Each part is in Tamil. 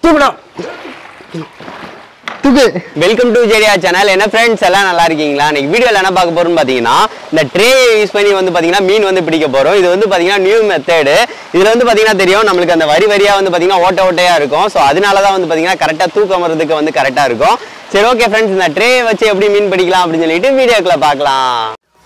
தூக்குடா தூக்கு வெல்கம் டு ஜெரியா சேனல் என்ன ஃப்ரெண்ட்ஸ் எல்லாம் நல்லா இருக்கீங்களா இன்னைக்கு வீடியோவில் என்ன பார்க்க போறோம்னு பார்த்தீங்கன்னா இந்த ட்ரே யூஸ் பண்ணி வந்து பார்த்தீங்கன்னா மீன் வந்து பிடிக்க போறோம் இது வந்து பார்த்தீங்கன்னா நியூ மெத்தடு இதுல வந்து பார்த்தீங்கன்னா தெரியும் நம்மளுக்கு அந்த வரி வரியா வந்து பார்த்தீங்கன்னா ஓட்ட ஓட்டையா இருக்கும் ஸோ அதனால தான் வந்து பார்த்தீங்கன்னா கரெக்டாக தூக்கம் வரதுக்கு வந்து கரெக்டாக இருக்கும் சரி ஓகே ஃப்ரெண்ட்ஸ் இந்த ட்ரே வச்சு எப்படி மீன் பிடிக்கலாம் அப்படின்னு சொல்லிட்டு வீடியோக்குள்ள பார்க்கலாம்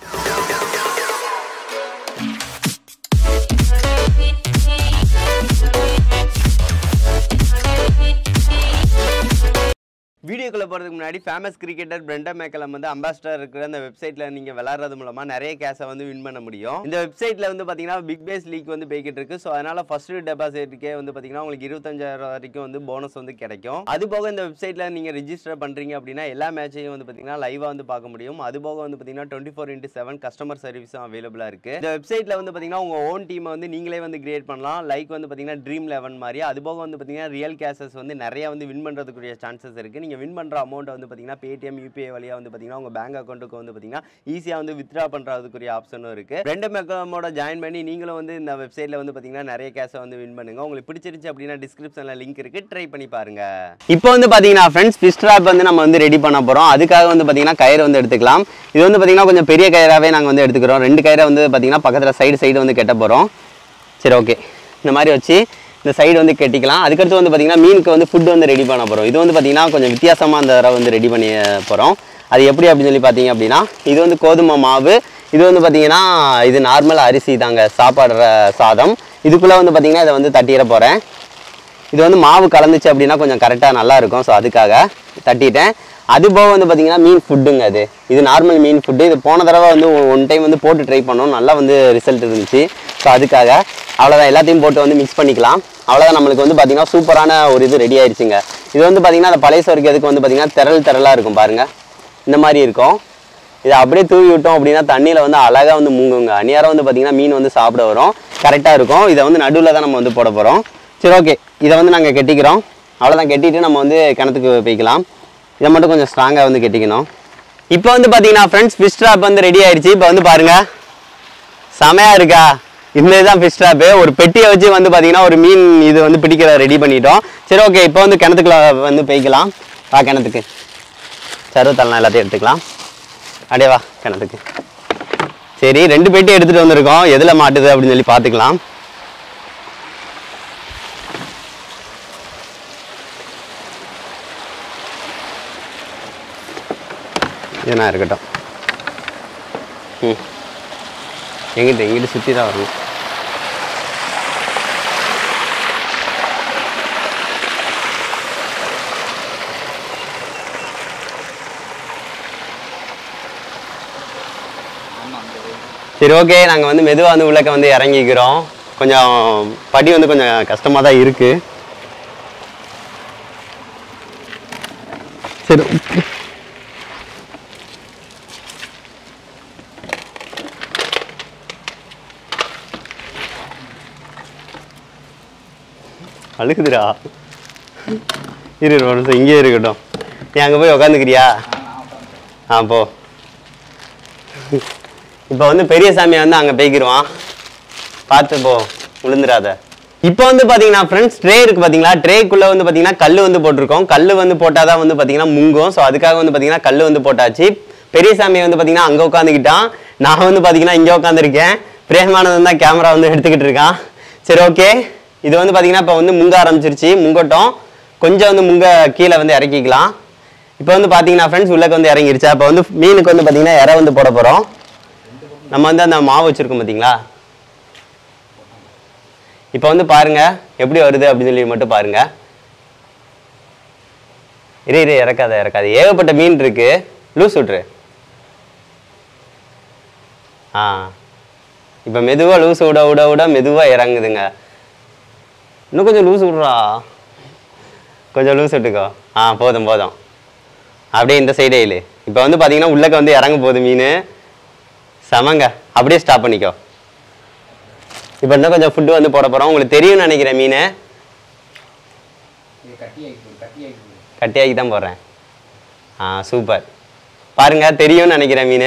வீடியோக்குள்ள போகிறதுக்கு முன்னாடி ஃபேமஸ் கிரிக்கெட்டர் பிரெண்டா மேக்கலம் வந்து அம்பாஸ்டர் இருக்கிற அந்த வெப்சைட்ல நீங்க விளாட்றது மூலமா நிறைய கேஷை வந்து வின் பண்ண முடியும் இந்த வெப்சைட்ல வந்து பாத்தீங்கன்னா பிக் பேஸ் லீக் வந்து போய்கிட்டு இருக்கு ஸோ அதனால ஃபர்ஸ்ட் டெபாசிட்டுக்கே வந்து பாத்தீங்கன்னா உங்களுக்கு இருபத்தஞ்சாயிரம் வரைக்கும் வந்து போனஸ் வந்து கிடைக்கும் அது போக இந்த வெப்சைட்ல நீங்க ரிஜிஸ்டர் பண்றீங்க அப்படின்னா எல்லா மேட்சையும் வந்து பாத்தீங்கன்னா லைவா வந்து பார்க்க முடியும் அது போக வந்து பாத்தீங்கன்னா twenty four into seven customer சர்வீஸும் அவைலபிளா இருக்கு இந்த வெப்சைட்ல வந்து பாத்தீங்கன்னா உங்க ஓன் டீமை வந்து நீங்களே வந்து கிரியேட் பண்ணலாம் லைக் வந்து பாத்தீங்கன்னா ட்ரீம் லெவன் மாதிரி அது போக வந்து பாத்தீங்கன்னா ரியல் கேசஸ் வந்து நிறைய வந்து வின் பண்றதுக்குரிய சான்சஸ் இருக்கு நீங்க வின் பண்ற அமௌண்ட் வந்து பாத்தீங்கன்னா பேடிஎம் யூபிஐ வழியா வந்து பாத்தீங்கன்னா உங்க பேங்க் அக்கௌண்ட்டுக்கு வந்து பாத்தீங்கன்னா ஈஸியா வந்து வித்ரா பண்றதுக்குரிய ஆப்ஷனும் இருக்கு ரெண்டு மெக்கமோட ஜாயின் பண்ணி நீங்களும் வந்து இந்த வெப்சைட்ல வந்து பாத்தீங்கன்னா நிறைய கேஷை வந்து வின் பண்ணுங்க உங்களுக்கு பிடிச்சிருச்சு அப்படின்னா டிஸ்கிரிப்ஷன்ல லிங்க் இருக்கு ட்ரை பண்ணி பாருங்க இப்போ வந்து பாத்தீங்கன்னா ஃப்ரெண்ட்ஸ் ஃபிஷ் ட்ராப் வந்து நம்ம வந்து ரெடி பண்ண போறோம் அதுக்காக வந்து பாத்தீங்கன்னா கயிறு வந்து எடுத்துக்கலாம் இது வந்து பாத்தீங்கன்னா கொஞ்சம் பெரிய கயிறாவே நாங்க வந்து எடுத்துக்கிறோம் ரெண்டு கயிறை வந்து பாத்தீங்கன்னா பக்கத்துல சைடு சைடு வந்து கெட்ட போறோம் சரி ஓகே இந்த மாதிரி வச்சு இந்த சைடு வந்து கட்டிக்கலாம் அதுக்கடுத்து வந்து பார்த்தீங்கன்னா மீனுக்கு வந்து ஃபுட் வந்து ரெடி பண்ண போகிறோம் இது வந்து பார்த்தீங்கன்னா கொஞ்சம் வித்தியாசமாக அந்த தடவை வந்து ரெடி பண்ணி போகிறோம் அது எப்படி அப்படின்னு சொல்லி பார்த்தீங்க அப்படின்னா இது வந்து கோதுமை மாவு இது வந்து பார்த்தீங்கன்னா இது நார்மல் அரிசி தாங்க சாப்பாடுற சாதம் இதுக்குள்ளே வந்து பார்த்தீங்கன்னா இதை வந்து தட்டிட போகிறேன் இது வந்து மாவு கலந்துச்சு அப்படின்னா கொஞ்சம் கரெக்டாக நல்லா இருக்கும் ஸோ அதுக்காக தட்டிட்டேன் அது போக வந்து பார்த்தீங்கன்னா மீன் ஃபுட்டுங்க அது இது நார்மல் மீன் ஃபுட்டு இது போன தடவை வந்து ஒன் டைம் வந்து போட்டு ட்ரை பண்ணோம் நல்லா வந்து ரிசல்ட் இருந்துச்சு ஸோ அதுக்காக அவ்வளோதான் எல்லாத்தையும் போட்டு வந்து மிக்ஸ் பண்ணிக்கலாம் அவ்வளோதான் நம்மளுக்கு வந்து பார்த்தீங்கன்னா சூப்பரான ஒரு இது ரெடி ஆயிடுச்சுங்க இது வந்து பார்த்தீங்கன்னா அந்த பழைய சொரிக்கிறதுக்கு வந்து பார்த்தீங்கன்னா திரள் திரளாக இருக்கும் பாருங்கள் இந்த மாதிரி இருக்கும் இதை அப்படியே தூவி விட்டோம் அப்படின்னா தண்ணியில் வந்து அழகாக வந்து முங்குங்க அந்நியாரம் வந்து பார்த்தீங்கன்னா மீன் வந்து சாப்பிட வரும் கரெக்டாக இருக்கும் இதை வந்து நடுவில் தான் நம்ம வந்து போட போகிறோம் சரி ஓகே இதை வந்து நாங்கள் கெட்டிக்கிறோம் அவ்வளோதான் கெட்டிட்டு நம்ம வந்து கிணத்துக்கு போய்க்கலாம் இதை மட்டும் கொஞ்சம் ஸ்ட்ராங்காக வந்து கெட்டிக்கணும் இப்போ வந்து பார்த்தீங்கன்னா ஃப்ரெண்ட்ஸ் ஃபிஷ் ட்ராப் வந்து ரெடி ஆயிடுச்சு இப்போ வந்து பாருங்க செமையா இருக்கா இந்த இதுதான் ஃபிஷ் ட்ராப்பு ஒரு பெட்டியை வச்சு வந்து பார்த்தீங்கன்னா ஒரு மீன் இது வந்து பிடிக்கிற ரெடி பண்ணிட்டோம் சரி ஓகே இப்போ வந்து கிணத்துக்குள்ள வந்து போய்க்கலாம் வா கிணத்துக்கு சருவத்தலாம் எல்லாத்தையும் எடுத்துக்கலாம் அப்படியே வா கிணத்துக்கு சரி ரெண்டு பெட்டி எடுத்துகிட்டு வந்திருக்கோம் எதில் மாட்டுது அப்படின்னு சொல்லி பார்த்துக்கலாம் இதனா இருக்கட்டும் ம் எங்கிட்ட எங்கிட்ட சுற்றி தான் வரணும் சரி ஓகே நாங்கள் வந்து மெதுவாக வந்து உள்ளக்க வந்து இறங்கிக்கிறோம் கொஞ்சம் படி வந்து கொஞ்சம் கஷ்டமாக தான் இருக்குது சரி அழுகுதுடா இரு இரு, ஒரு நிமிஷம் இங்கேயே இருக்கட்டும் நீ அங்கே போய் உக்காந்துக்கிறியா ஆ போ இப்போ வந்து பெரிய சாமியை வந்து அங்கே போய்க்கிருவான் பார்த்து போ விழுந்துடாத இப்போ வந்து பார்த்தீங்கன்னா ஃப்ரெண்ட்ஸ் ட்ரே இருக்குது பார்த்தீங்களா ட்ரேக்குள்ளே வந்து பார்த்தீங்கன்னா கல் வந்து போட்டிருக்கோம் கல் வந்து போட்டால் தான் வந்து பார்த்தீங்கன்னா முங்கும் ஸோ அதுக்காக வந்து பார்த்தீங்கன்னா கல் வந்து போட்டாச்சு பெரிய சாமியை வந்து பார்த்தீங்கன்னா அங்கே உட்காந்துக்கிட்டான் நான் வந்து பார்த்தீங்கன்னா இங்கே உட்காந்துருக்கேன் பிரேமானந்தன் தான் கேமரா வந்து எடுத்துக்கிட்டு இருக்கான் சரி ஓகே இது வந்து பார்த்தீங்கன்னா இப்போ வந்து முங்க ஆரம்பிச்சிருச்சு முங்கட்டும் கொஞ்சம் வந்து முங்க கீழே வந்து இறக்கிக்கலாம் இப்போ வந்து பார்த்தீங்கன்னா ஃப்ரெண்ட்ஸ் உள்ளக்க வந்து இறங்கிருச்சு அப்போ வந்து மீனுக்கு வந்து பார்த்தீங்கன்னா இறை வந்து போட போகிறோம் நம்ம வந்து அந்த மாவு வச்சுருக்கோம் பார்த்தீங்களா இப்போ வந்து பாருங்க எப்படி வருது அப்படின்னு சொல்லி மட்டும் பாருங்க இரு இரு இறக்காத இறக்காத ஏகப்பட்ட மீன் இருக்கு லூஸ் விட்ரு ஆ இப்போ மெதுவாக லூஸ் விட விட விட மெதுவாக இறங்குதுங்க இன்னும் கொஞ்சம் லூஸ் விட்றா கொஞ்சம் லூஸ் விட்டுக்கோ ஆ போதும் போதும் அப்படியே இந்த சைடே இல்லை இப்போ வந்து பார்த்தீங்கன்னா உள்ளக்க வந்து இறங்க போகுது மீன் செமங்க அப்படியே ஸ்டாப் பண்ணிக்கோ இப்போ இன்னும் கொஞ்சம் ஃபுட்டு வந்து போட போகிறோம் உங்களுக்கு தெரியும்னு நினைக்கிறேன் மீன் கட்டியாக்கி தான் போடுறேன் ஆ சூப்பர் பாருங்க தெரியும்னு நினைக்கிறேன் மீன்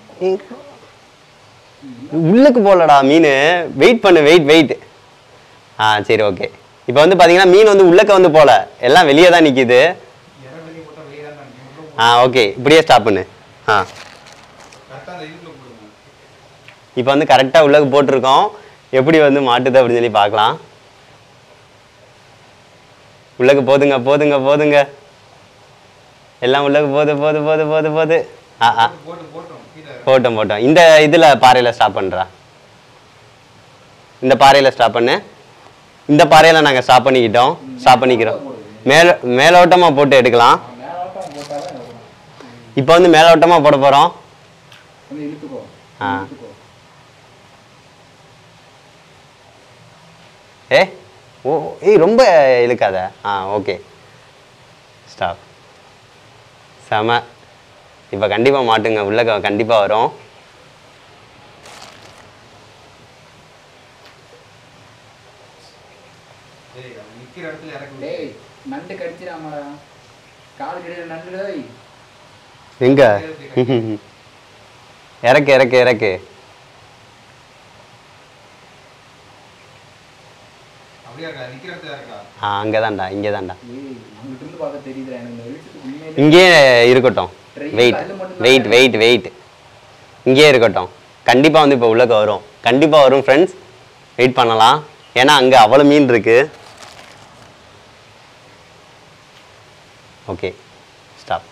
உள்ளுக்கு போடலடா மீன் வெயிட் பண்ணு வெயிட் வெயிட் ஆ சரி ஓகே இப்போ வந்து பார்த்தீங்கன்னா மீன் வந்து உள்ளக்க வந்து போல எல்லாம் வெளியே தான் நிற்கிது இற வெளியே போட்டால் வெளியே தான் நினைக்கும் உள்ள ஆ ஓகே இப்படியே ஸ்டாப் பண்ணு ஆ கரெக்டாக அந்த இதுக்குள்ள போடுங்க இப்போ வந்து கரெக்டாக உள்ளக்கு போட்டிருக்கோம் எப்படி வந்து மாட்டுது அப்படின்னு சொல்லி பார்க்கலாம் உள்ளக்கு போதுங்க போதுங்க போதுங்க எல்லாம் உள்ளக்கு போது போது போது போது போது ஆ ஆ போட்டு போட்டோம் கீழே போட்டோம் போட்டோம் இந்த இதில் பாறையில் ஸ்டாப் பண்ணுறா இந்த பாறையில் ஸ்டாப் பண்ணு இந்த பாறையில் நாங்கள் ஸ்டாப் பண்ணிக்கிட்டோம் ஸ்டாப் பண்ணிக்கிறோம் மேல மேலோட்டமாக போட்டு எடுக்கலாம் மேலாட்டம் போட்டால் தான் வரும் இப்போ வந்து மேலோட்டமாக போட போகிறோம் கொஞ்சம் இழுத்துக்கோ ஆ. இழுத்துக்கோ ஏ ஓ ஏய் ரொம்ப இழுக்காத ஆ ஓகே ஸ்டாப் செம இப்போ கண்டிப்பாக மாட்டுங்க உள்ள கண்டிப்பாக வரும் சரி அவன் நிற்கிற இடத்துல இறக்கி விடு. டேய் நண்டு கடிச்சிடாமடா கால் கிடையாது நண்டு டேய் எங்க இறக்கு இறக்கு இறக்கு அப்படியே இருக்கா நிற்கிற இடத்துல இருக்கா ஆ அங்கே தான்டா இங்கே தான்டா ஏய் அங்கிட்டு இருந்து பார்க்க தெரியுதுடா எனக்கு இந்த வெளிச்சத்துக்கு உண்மையிலே இங்கேயே இருக்கட்டும் வெயிட் வெயிட் வெயிட் வெயிட் இங்கேயே இருக்கட்டும் கண்டிப்பாக வந்து இப்போ உள்ளக்க வரும் கண்டிப்பாக வரும் ஃப்ரெண்ட்ஸ் வெயிட் பண்ணலாம் ஏன்னா அங்கே அவ்வளோ மீன் இருக்கு ஓகே ஸ்டாப்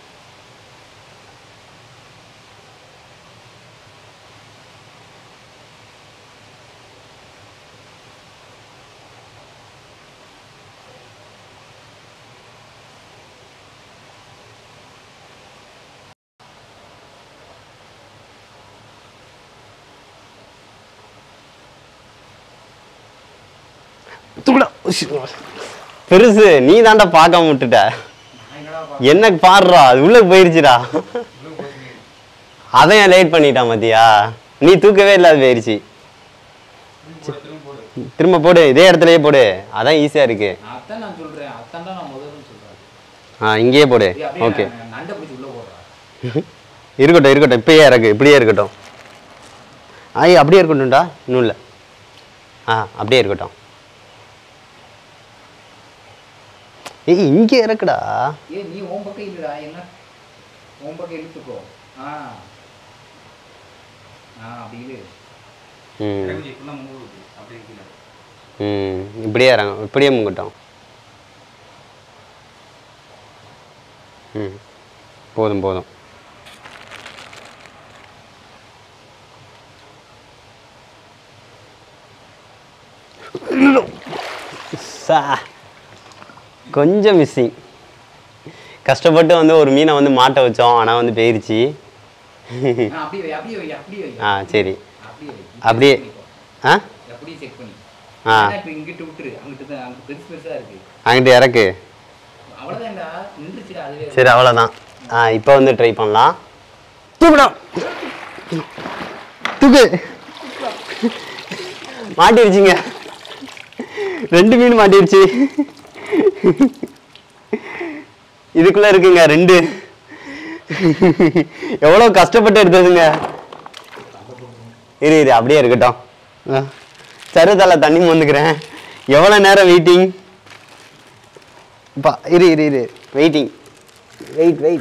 பெருசு நீ தாண்டா பார்க்காம விட்டுட்ட நான் என்னடா பா என்ன பாடுறா அது உள்ள போயிருச்சுடா உள்ள போச்சு மீன். அதையும் லேட் பண்ணிட்டான் மத்தியா நீ தூக்கவே இல்லை அது போயிருச்சு திரும்ப போடு திரும்ப போடு திரும்ப போடு இதே இடத்துலயே போடு அதான் ஈஸியா இருக்கு அதான் நான் சொல்றேன் அதான் தான் நான் முதல்ல சொல்றேன் ஆ இங்கேயே போடு ஏய், அப்படியே ஓகே நான் நண்டை பிடிச்சி உள்ள போடுறா இருக்கட்டும் இருக்கட்டும் இப்பயே இறக்கு இப்படியே இருக்கட்டும் ஆய் அப்படியே இருக்கட்டும்டா இன்னும் இல்லை ஆ அப்படியே இருக்கட்டும் ஏய் இங்கே இறக்குடா ஏய் நீ உன் பக்கம் இல்லடா என்ன உன் பக்கம் இழுத்துக்கோ ஆ ஆ அப்படி இரு ம் இறங்கி இப்படிலாம் மூடுது அப்படியே கீழே ம் இப்படியே இறங்க இப்படியே முங்கட்டும் ம் போதும் போதும் சா கொஞ்சம் மிஸ்ஸிங் கஷ்டப்பட்டு வந்து ஒரு மீனை வந்து மாட்ட வச்சோம் ஆனால் வந்து போயிருச்சு ஆ, அப்படியே வை அப்படியே வை அப்படியே வை ஆ சரி அப்படியே வை அப்படியே ஆ அப்படியே செக் பண்ணி ஆ. ஏன்னா இப்ப இங்கிட்டு விட்டுரு அங்கிட்டு தான் அங்க பெருசு பெருசா இருக்கு அங்கிட்டு இறக்கு அவ்வளவுதான்டா நின்றுச்சுடா அதுவே சரி அவ்வளோதான் ஆ இப்போ வந்து ட்ரை பண்ணலாம் தூக்குடா தூக்கு மாட்டிருச்சுங்க ரெண்டு மீன் மாட்டிருச்சு இதுக்குள்ள இருக்குங்க ரெண்டு எவ்வளோ கஷ்டப்பட்டு எடுத்ததுங்க இரு இரு அப்படியே இருக்கட்டும் ஆ. சருதல தண்ணி மோந்துக்கிறேன் எவ்வளோ நேரம் வெயிட்டிங் பா இரு இரு இரு வெயிட்டிங் வெயிட் வெயிட்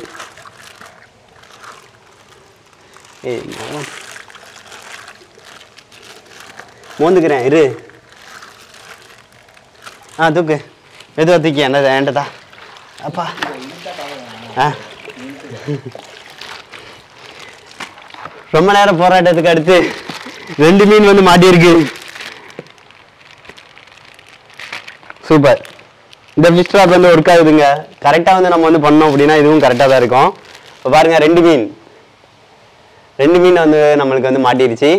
ஏய் நான் மோந்துக்கிறேன் இரு ஆ தூக்கு மெதுவாக தூக்கி என்ன ஏண்டதா அப்பா ஆ ரொம்ப நேரம் போராட்டத்துக்கு அடுத்து ரெண்டு மீன் வந்து மாட்டியிருக்கு சூப்பர் இந்த ஃபிஷ் ட்ராப் வந்து ஒர்க் ஆகுதுங்க கரெக்டாக வந்து நம்ம வந்து பண்ணோம் அப்படின்னா இதுவும் கரெக்டாக தான் இருக்கும் இப்போ பாருங்க ரெண்டு மீன் ரெண்டு மீன் வந்து நம்மளுக்கு வந்து மாட்டிருச்சு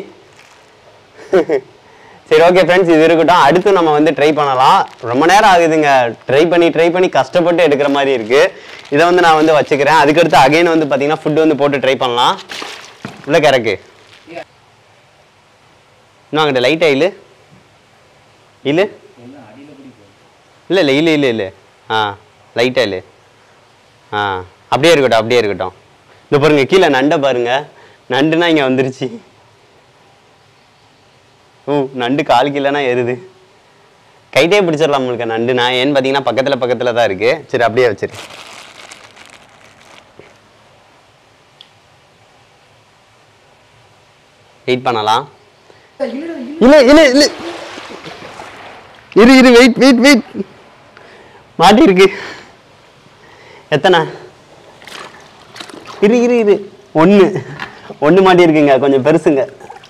சரி ஓகே ஃப்ரெண்ட்ஸ் இது இருக்கட்டும் அடுத்து நம்ம வந்து ட்ரை பண்ணலாம் ரொம்ப நேரம் ஆகுதுங்க ட்ரை பண்ணி ட்ரை பண்ணி கஷ்டப்பட்டு எடுக்கிற மாதிரி இருக்கு இதை வந்து நான் வந்து வச்சுக்கிறேன் அதுக்கடுத்து அகைன் வந்து பார்த்தீங்கன்னா ஃபுட் வந்து போட்டு ட்ரை பண்ணலாம் உள்ள கறக்கு இன்னும் அங்கிட்ட லைட்டாக இல்லு இல்லு எல்லாம் அடியில பிடிக்கும் இல்லை இல்லை இல்லை இல்லை இல்லை ஆ லைட்டாக இல்லை ஆ அப்படியே இருக்கட்டும் அப்படியே இருக்கட்டும் இந்த பாருங்க கீழே நண்டை பாருங்க நண்டுனா இங்கே வந்துருச்சு ஓ நண்டு கால் கிலோனா எருது கைட்டே பிடிச்சிடலாம் உங்களுக்கு நண்டு நான் ஏன்னு பார்த்தீங்கன்னா பக்கத்தில் பக்கத்தில் தான் இருக்கு சரி அப்படியே வச்சிரு வெயிட் பண்ணலாம் இல்ல இல்ல இல்ல இரு இரு வெயிட் வெயிட் வெயிட் மாட்டி இருக்கு எத்தனை இரு இரு இரு ஒன்று ஒன்று மாட்டி இருக்குங்க கொஞ்சம் பெருசுங்க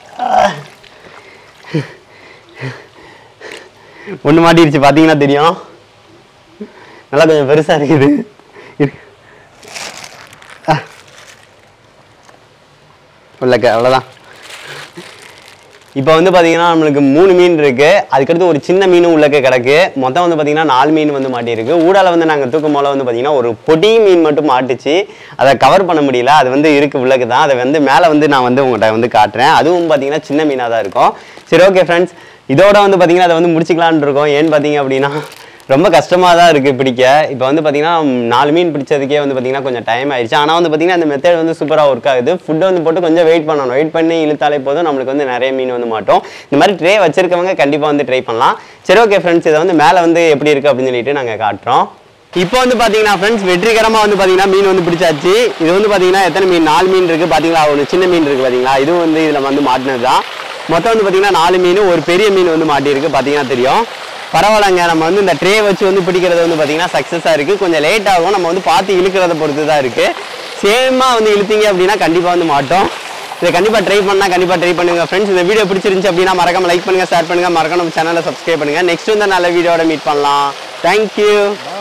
ஒன்று மாட்டிருச்சு பார்த்தீங்கன்னா தெரியும் நல்லா கொஞ்சம் பெருசா இருக்குது இரு. ஆ. உள்ளக்க அவ்வளோதான் இப்போ வந்து பார்த்தீங்கன்னா நம்மளுக்கு மூணு மீன் இருக்கு அதுக்கடுத்து ஒரு சின்ன மீனும் உள்ளக்க கிடக்கு மொத்தம் வந்து பார்த்தீங்கன்னா நாலு மீன் வந்து மாட்டியிருக்கு ஊடால வந்து நாங்கள் தூக்கும் போல வந்து பார்த்தீங்கன்னா ஒரு பொடி மீன் மட்டும் மாட்டுச்சு அதை கவர் பண்ண முடியல அது வந்து இருக்கு உள்ளக்கு தான் அதை வந்து மேலே வந்து நான் வந்து உங்கள்கிட்ட வந்து காட்டுறேன் அதுவும் பார்த்தீங்கன்னா சின்ன மீனாக தான் இருக்கும் சரி ஓகே ஃப்ரெண்ட்ஸ் இதோட வந்து பார்த்தீங்கன்னா அதை வந்து முடிச்சுக்கலான்னு இருக்கோம் ஏன்னு பார்த்தீங்க அப்படின்னா ரொம்ப கஷ்டமாக தான் இருக்குது பிடிக்க இப்போ வந்து பார்த்தீங்கன்னா நாலு மீன் பிடிச்சதுக்கே வந்து பார்த்தீங்கன்னா கொஞ்சம் டைம் ஆயிடுச்சு ஆனால் வந்து பார்த்தீங்கன்னா அந்த மெத்தட் வந்து சூப்பராக ஒர்க் ஆகுது ஃபுட்டை வந்து போட்டு கொஞ்சம் வெயிட் பண்ணணும் வெயிட் பண்ணி இழுத்தாலே போதும் நம்மளுக்கு வந்து நிறைய மீன் வந்து மாட்டோம் இந்த மாதிரி ட்ரே வச்சிருக்கவங்க கண்டிப்பாக வந்து ட்ரை பண்ணலாம் சரி ஓகே ஃப்ரெண்ட்ஸ் இதை வந்து மேலே வந்து எப்படி இருக்குது அப்படின்னு சொல்லிட்டு நாங்கள் காட்டுறோம் இப்போ வந்து பார்த்தீங்கன்னா ஃப்ரெண்ட்ஸ் வெற்றிகரமாக வந்து பார்த்தீங்கன்னா மீன் வந்து பிடிச்சாச்சு இது வந்து பார்த்தீங்கன்னா எத்தனை மீன் நாலு மீன் இருக்குது பார்த்தீங்களா ஒன்று சின்ன மீன் இருக்குது பார்த்தீங்களா இதுவும் வந்து இதில் வந்து மாட்டினது தான் மொத்தம் வந்து பார்த்தீங்கன்னா நாலு மீன் ஒரு பெரிய மீன் வந்து மாட்டியிருக்கு பார்த்தீங்கன்னா தெரியும் பரவாயில்லைங்க நம்ம வந்து இந்த ட்ரே வச்சு வந்து பிடிக்கிறது வந்து பார்த்தீங்கன்னா சக்ஸஸாக இருக்குது கொஞ்சம் லேட் ஆகும் நம்ம வந்து பார்த்து இழுக்கிறத பொறுத்து தான் இருக்குது சேமாக வந்து இழுத்தீங்க அப்படின்னா கண்டிப்பாக வந்து மாட்டோம் இதை கண்டிப்பாக ட்ரை பண்ணால் கண்டிப்பாக ட்ரை பண்ணுங்க ஃப்ரெண்ட்ஸ் இந்த வீடியோ பிடிச்சிருந்துச்சு அப்படின்னா மறக்காம லைக் பண்ணுங்கள் ஷேர் பண்ணுங்கள் மறக்காம நம்ம சேனலை சப்ஸ்கிரைப் பண்ணுங்கள் நெக்ஸ்ட் வந்து நல்ல வீடியோட மீட் பண்ணலாம் தேங்க்யூ